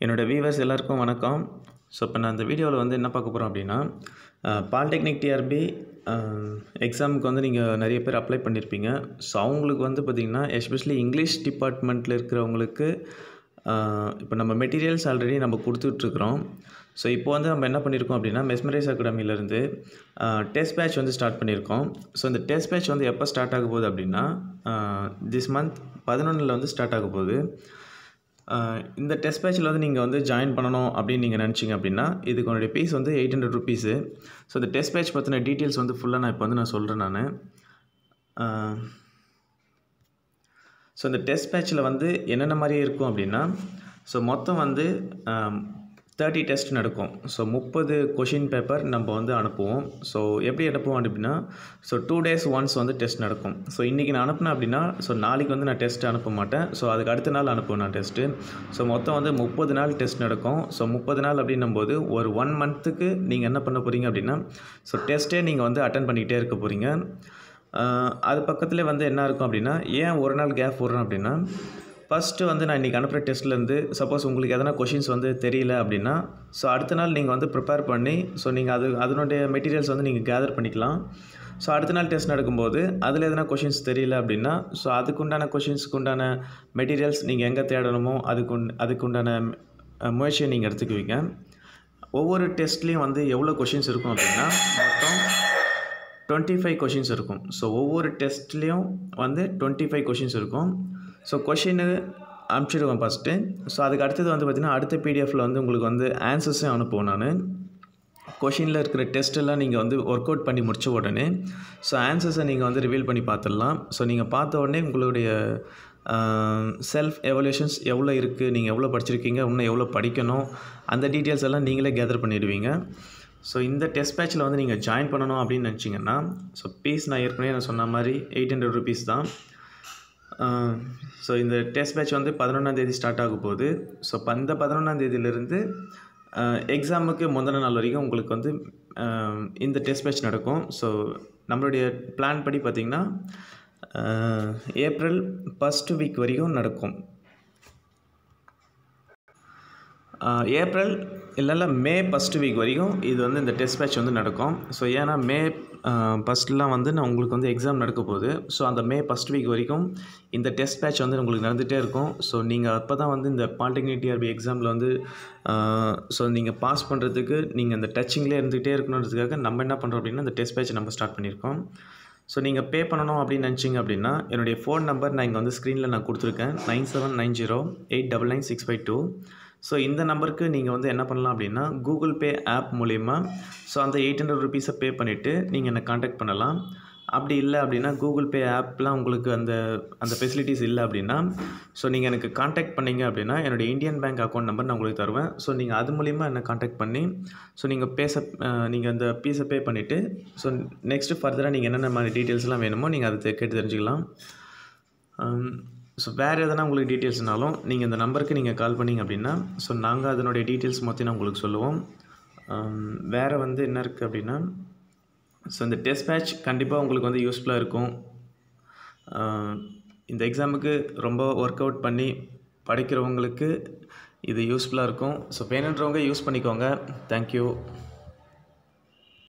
என்னோடய வியூவர்ஸ் எல்லாருக்கும் வணக்கம் ஸோ இப்போ நான் இந்த வீடியோவில் வந்து என்ன பார்க்க போகிறோம் அப்படின்னா பாலிடெக்னிக் டிஆர்பி எக்ஸாமுக்கு வந்து நீங்கள் நிறைய பேர் அப்ளை பண்ணியிருப்பீங்க ஸோ அவங்களுக்கு வந்து பார்த்திங்கன்னா எஸ்பெஷலி இங்கிலீஷ் டிபார்ட்மெண்ட்டில் இருக்கிறவங்களுக்கு இப்போ நம்ம மெட்டீரியல்ஸ் ஆல்ரெடி நம்ம கொடுத்துட்ருக்குறோம் ஸோ இப்போ வந்து நம்ம என்ன பண்ணியிருக்கோம் அப்படின்னா மெஸ்மரைஸ் அகாடமிலேருந்து டெஸ்ட் பேட்ச் வந்து ஸ்டார்ட் பண்ணியிருக்கோம் ஸோ இந்த டெஸ்ட் பேட்ச் வந்து எப்போ ஸ்டார்ட் ஆக போகுது அப்படின்னா திஸ் மந்த் பதினொன்றில் வந்து ஸ்டார்ட் ஆக போகுது இந்த டெஸ்ட் பேட்சில் வந்து நீங்கள் வந்து ஜாயின் பண்ணணும் அப்படின்னு நீங்கள் நினச்சிங்க அப்படின்னா இதுக்கு உங்களுடைய ஃபீஸ் வந்து எயிட் ஹண்ட்ரட் ருபீஸு ஸோ இந்த டெஸ்ட் பேட்ச் பற்றின டீட்டெயில்ஸ் வந்து ஃபுல்லாக நான் இப்போ வந்து நான் சொல்கிறேன் நான் ஸோ இந்த டெஸ்ட் பேட்சில் வந்து என்னென்ன மாதிரியே இருக்கும் அப்படின்னா ஸோ மொத்தம் வந்து தேர்ட்டி டெஸ்ட் நடக்கும் ஸோ முப்பது கொஷின் பேப்பர் நம்ம வந்து அனுப்புவோம் ஸோ எப்படி அனுப்புவோம் அப்படின்னா ஸோ டூ டேஸ் ஒன்ஸ் வந்து டெஸ்ட் நடக்கும் ஸோ இன்றைக்கி நான் அனுப்புனேன் அப்படின்னா ஸோ நாளைக்கு வந்து நான் டெஸ்ட் அனுப்ப மாட்டேன் ஸோ அதுக்கு அடுத்த நாள் அனுப்புவேன் நான் டெஸ்ட்டு ஸோ மொத்தம் வந்து முப்பது நாள் டெஸ்ட் நடக்கும் ஸோ முப்பது நாள் அப்படின்னும் போது ஒரு ஒன் மந்த்துக்கு நீங்கள் என்ன பண்ண போகிறீங்க அப்படின்னா ஸோ டெஸ்ட்டே நீங்கள் வந்து அட்டன் பண்ணிக்கிட்டே இருக்க போகிறீங்க அது பக்கத்தில் வந்து என்ன இருக்கும் அப்படின்னா ஏன் ஒரு நாள் கேப் விட்றேன் அப்படின்னா ஃபஸ்ட்டு வந்து நான் இன்றைக்கி அனுப்புகிற டெஸ்ட்லேருந்து சப்போஸ் உங்களுக்கு எதனா கொஷின்ஸ் வந்து தெரியல அப்படின்னா ஸோ அடுத்த நாள் நீங்கள் வந்து ப்ரிப்பேர் பண்ணி ஸோ நீங்கள் அது அதனுடைய மெட்டீரியல்ஸ் வந்து நீங்கள் கேதர் பண்ணிக்கலாம் ஸோ அடுத்த நாள் டெஸ்ட் நடக்கும்போது அதில் எதனா கொஷின்ஸ் தெரியல அப்படின்னா ஸோ அதுக்குண்டான கொஷின்ஸ்க்கு உண்டான மெட்டீரியல்ஸ் நீங்கள் எங்கே தேடணுமோ அதுக்கு அதுக்கு உண்டான முயற்சியை நீங்கள் எடுத்துக்குவீங்க ஒவ்வொரு டெஸ்ட்லேயும் வந்து எவ்வளோ கொஷின்ஸ் இருக்கும் அப்படின்னா மொத்தம் டுவெண்ட்டி ஃபைவ் கொஷின்ஸ் இருக்கும் ஸோ ஒவ்வொரு டெஸ்ட்லேயும் வந்து டுவெண்ட்டி ஃபைவ் கொஷின்ஸ் இருக்கும் ஸோ கொஷினு அனுப்பிச்சிடுவேன் ஃபஸ்ட்டு ஸோ அதுக்கு அடுத்தது வந்து பார்த்திங்கன்னா அடுத்த பிடிஎஃப்பில் வந்து உங்களுக்கு வந்து ஆன்சர்ஸும் அனுப்புவேன் நான் கொஷினில் இருக்கிற டெஸ்ட்டெல்லாம் நீங்கள் வந்து ஒர்க் அவுட் பண்ணி முடித்த உடனே ஸோ ஆன்சர்ஸை நீங்கள் வந்து ரிவீல் பண்ணி பார்த்துடலாம் ஸோ நீங்கள் பார்த்த உடனே உங்களுடைய செல்ஃப் எவல்யூஷன்ஸ் எவ்வளோ இருக்குது நீங்கள் எவ்வளோ படிச்சிருக்கீங்க இன்னும் எவ்வளோ படிக்கணும் அந்த டீட்டெயில்ஸ் எல்லாம் நீங்களே கேதர் பண்ணிடுவீங்க ஸோ இந்த டெஸ்ட் பேட்சில் வந்து நீங்கள் ஜாயின் பண்ணணும் அப்படின்னு நினச்சிங்கன்னா ஸோ ஃபீஸ் நான் ஏற்கனவே நான் சொன்ன மாதிரி எயிட் ஹண்ட்ரட் ருபீஸ் தான் ஸோ இந்த டெஸ்ட் பேட்ச் வந்து பதினொன்றாந்தேதி ஸ்டார்ட் ஆக போகுது ஸோ அந்த பதினொன்றாந்தேதியிலேருந்து எக்ஸாமுக்கு முந்தின நாள் வரைக்கும் உங்களுக்கு வந்து இந்த டெஸ்ட் பேட்ச் நடக்கும் ஸோ நம்மளுடைய பிளான் படி பார்த்திங்கன்னா ஏப்ரல் ஃபஸ்ட் வீக் வரைக்கும் நடக்கும் ஏப்ரல் இல்லைல்ல மே ஃபஸ்ட் வீக் வரைக்கும் இது வந்து இந்த டெஸ்ட் பேட்ச் வந்து நடக்கும் ஸோ ஏன்னா மே ஃபஸ்ட்லாம் வந்து நான் உங்களுக்கு வந்து எக்ஸாம் நடக்க போகுது ஸோ அந்த மே ஃபஸ்ட் வீக் வரைக்கும் இந்த டெஸ்ட் பேட்ச் வந்து உங்களுக்கு நடந்துகிட்டே இருக்கும் ஸோ நீங்கள் அப்போ தான் வந்து இந்த பாலிடெக்னிக் டிஆர்பி எக்ஸாமில் வந்து ஸோ நீங்கள் பாஸ் பண்ணுறதுக்கு நீங்கள் இந்த டச்சிங்லேயே இருந்துகிட்டே இருக்கணுன்றதுக்காக நம்ம என்ன பண்ணுறோம் அப்படின்னா இந்த டெஸ்ட் பேட்ச் நம்ம ஸ்டார்ட் பண்ணியிருக்கோம் ஸோ நீங்கள் பே பண்ணணும் அப்படின்னு நினச்சிங்க அப்படின்னா என்னுடைய ஃபோன் நம்பர் நான் இங்கே வந்து ஸ்க்ரீனில் நான் கொடுத்துருக்கேன் nine seven nine zero eight double nine six five two so இந்த நம்பருக்கு நீங்கள் வந்து என்ன பண்ணலாம் அப்படின்னா கூகுள் பே ஆப் மூலிமா ஸோ அந்த எயிட் ஹண்ட்ரட் ருபீஸை பே பண்ணிவிட்டு நீங்கள் என்னை காண்டாக்ட் பண்ணலாம் அப்படி இல்லை அப்படின்னா கூகுள் பே ஆப்லாம் உங்களுக்கு அந்த அந்த ஃபெசிலிட்டிஸ் இல்லை அப்படின்னா ஸோ நீங்கள் எனக்கு காண்டாக்ட் பண்ணிங்க அப்படின்னா என்னுடைய இந்தியன் பேங்க் அக்கௌண்ட் நம்பர் நான் உங்களுக்கு தருவேன் ஸோ நீங்கள் அது மூலிமா என்னை காண்டாக்ட் பண்ணி ஸோ நீங்கள் பேச நீங்கள் அந்த பீஸை பே பண்ணிவிட்டு ஸோ நெக்ஸ்ட்டு ஃபர்தராக நீங்கள் என்னென்ன மாதிரி டீட்டெயில்ஸ்லாம் வேணுமோ நீங்கள் அதை கேட்டு தெரிஞ்சுக்கலாம் ஸோ வேறு எதனா உங்களுக்கு டீட்டெயில்ஸ்னாலும் நீங்கள் இந்த நம்பருக்கு நீங்கள் கால் பண்ணிங்க அப்படின்னா ஸோ நாங்கள் அதனுடைய டீட்டெயில்ஸ் மொத்தம் நான் உங்களுக்கு சொல்லுவோம் வேறு வந்து என்ன இருக்குது அப்படின்னா ஸோ இந்த டெஸ்ட் பேட்ச் கண்டிப்பாக உங்களுக்கு வந்து யூஸ்ஃபுல்லாக இருக்கும் இந்த எக்ஸாமுக்கு ரொம்ப ஒர்க் அவுட் பண்ணி படிக்கிறவங்களுக்கு இது யூஸ்ஃபுல்லாக இருக்கும் ஸோ வேணுன்றவங்க யூஸ் பண்ணிக்கோங்க தேங்க்யூ